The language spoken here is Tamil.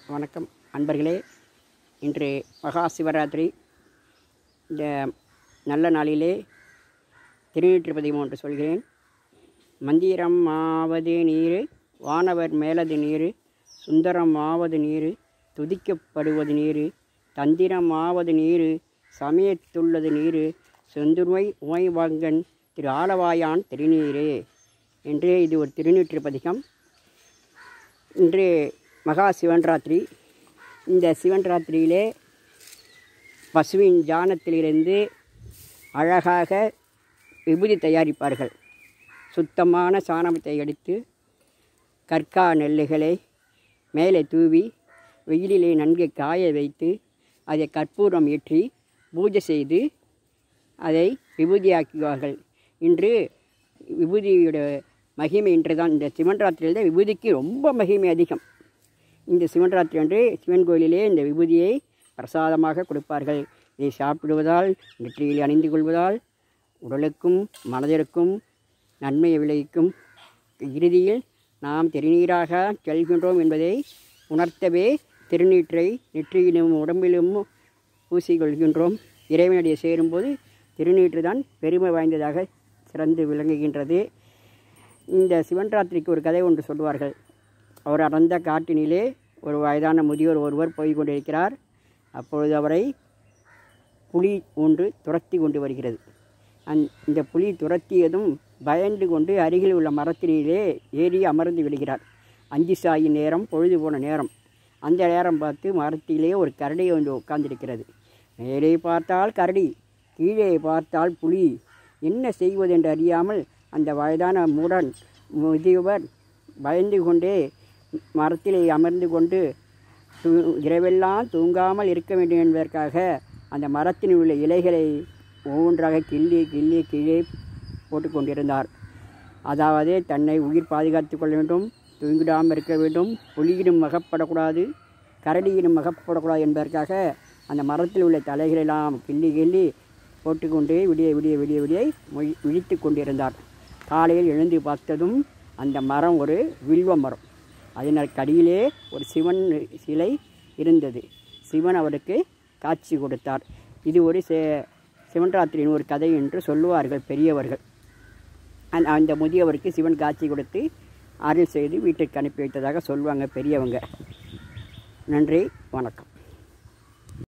வணக்கம் அன்பர்களே இன்று மகா சிவராத்திரி இந்த நல்ல நாளிலே திருநீற்றுப்பதிகம் ஒன்று சொல்கிறேன் மந்திரம் ஆவது நீர் வானவர் மேலது நீர் சுந்தரம் ஆவது நீர் துதிக்கப்படுவது நீர் தந்திரம் ஆவது நீர் சமயத்துள்ளது நீர் செந்துருவை உமைவாங்கன் திரு ஆலவாயான் திருநீரே என்று இது ஒரு திருநீற்றுப்பதிகம் இன்று மகா சிவன்ராத்திரி இந்த சிவன்ராத்திரியிலே பசுவின் ஜானத்திலிருந்து அழகாக விபூதி தயாரிப்பார்கள் சுத்தமான சாணத்தை எடுத்து கற்கா நெல்லுகளை மேலே தூவி வெயிலிலே நன்கு காய வைத்து அதை கற்பூரம் ஏற்றி பூஜை செய்து அதை விபூதியாக்குவார்கள் இன்று விபூதியோட மகிமை இன்று தான் இந்த சிவன்ராத்திரியில் தான் விபூதிக்கு ரொம்ப மகிமை அதிகம் இந்த சிவன்ராத்திரி அன்று சிவன் கோயிலிலே இந்த விபூதியை பிரசாதமாக கொடுப்பார்கள் இதை சாப்பிடுவதால் நெற்றியில் அணிந்து கொள்வதால் உடலுக்கும் மனதிற்கும் நன்மை விளைவிக்கும் இறுதியில் நாம் திருநீராக செல்கின்றோம் என்பதை உணர்த்தவே திருநீற்றை நெற்றியிலும் உடம்பிலும் பூசிக்கொள்கின்றோம் இறைவனுடைய சேரும்போது திருநீற்று தான் பெருமை வாய்ந்ததாக சிறந்து விளங்குகின்றது இந்த சிவன்ராத்திரிக்கு ஒரு கதை ஒன்று சொல்வார்கள் அவர் அடர்ந்த காட்டினிலே ஒரு வயதான முதியோர் ஒருவர் போய் கொண்டிருக்கிறார் அப்பொழுது அவரை புலி ஒன்று துரத்தி கொண்டு வருகிறது அந் இந்த புலி துரத்தியதும் பயந்து கொண்டு அருகில் உள்ள மரத்தினிலே ஏறி அமர்ந்து விடுகிறார் அஞ்சு சாயி நேரம் பொழுது போன நேரம் அந்த நேரம் பார்த்து மரத்திலே ஒரு கரடி ஒன்று உட்கார்ந்திருக்கிறது மேலே பார்த்தால் கரடி கீழே பார்த்தால் புலி என்ன செய்வதென்று அறியாமல் அந்த வயதான மூடன் முதியவர் பயந்து கொண்டே மரத்திலே அமர்ந்து கொண்டு தூ இரவெல்லாம் தூங்காமல் இருக்க வேண்டும் என்பதற்காக அந்த மரத்தில் உள்ள இலைகளை ஒவ்வொன்றாக கிள்ளி கிள்ளி கீழே போட்டு கொண்டிருந்தார் அதாவது தன்னை உயிர் பாதுகாத்து கொள்ள வேண்டும் தூங்கிடாமல் இருக்க வேண்டும் புலியினும் மகப்படக்கூடாது கரடியினும் மகப்படக்கூடாது என்பதற்காக அந்த மரத்தில் உள்ள தலைகளெல்லாம் கிள்ளி கிள்ளி போட்டுக்கொண்டே விடிய விடிய விடிய விடிய மொழி விழித்து கொண்டிருந்தார் காலையில் எழுந்து பார்த்ததும் அந்த மரம் ஒரு வில்வ மரம் அதனால் கடியிலே ஒரு சிவன் சிலை இருந்தது சிவன் அவருக்கு காட்சி கொடுத்தார் இது ஒரு சே சிவன்ராத்திரியின் ஒரு கதை என்று சொல்லுவார்கள் பெரியவர்கள் அந்த அந்த முதியவருக்கு சிவன் காட்சி கொடுத்து அருள் செய்து வீட்டுக்கு அனுப்பி வைத்ததாக சொல்லுவாங்க பெரியவங்க நன்றி வணக்கம்